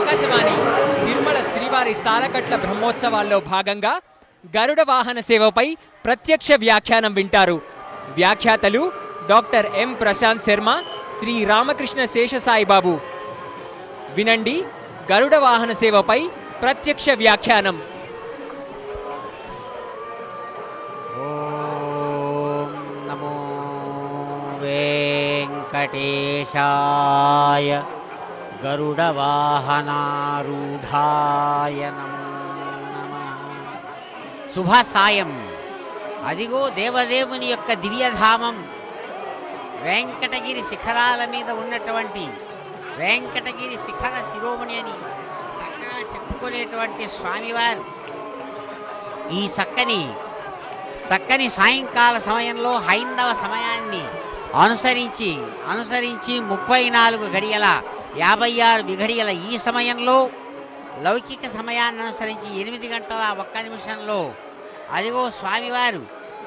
ఆకాశవాణి తిరుమల శ్రీవారి సాలకట్ల బ్రహ్మోత్సవాల్లో భాగంగా గరుడ వాహన సేవపై ప్రత్యక్ష వ్యాఖ్యానం వింటారు వ్యాఖ్యాతలు డాక్టర్ ఎం ప్రశాంత్ శర్మ శ్రీ రామకృష్ణ శేషసాయిబాబు వినండి గరుడ వాహన సేవపై ప్రత్యక్ష వ్యాఖ్యానం ఓం నమో వెంకటేశాయ గరుడవాహనారూఢాయ నమో నమః శుభ సాయం అదిగో దేవదేవుని యొక్క దివ్యధామం వెంకటగిరి శిఖరాల మీద ఉన్నటువంటి వెంకటగిరి శిఖర శిరోమణి అని చక్కగా చెప్పుకునేటువంటి స్వామివారు ఈ చక్కని చక్కని సాయంకాల సమయంలో హైందవ సమయాన్ని అనుసరించి అనుసరించి ముప్పై నాలుగు గడియల యాభై ఆరు విఘడియల ఈ సమయంలో లౌకిక సమయాన్ని అనుసరించి ఎనిమిది గంటల ఒక్క నిమిషంలో అదిగో స్వామివారు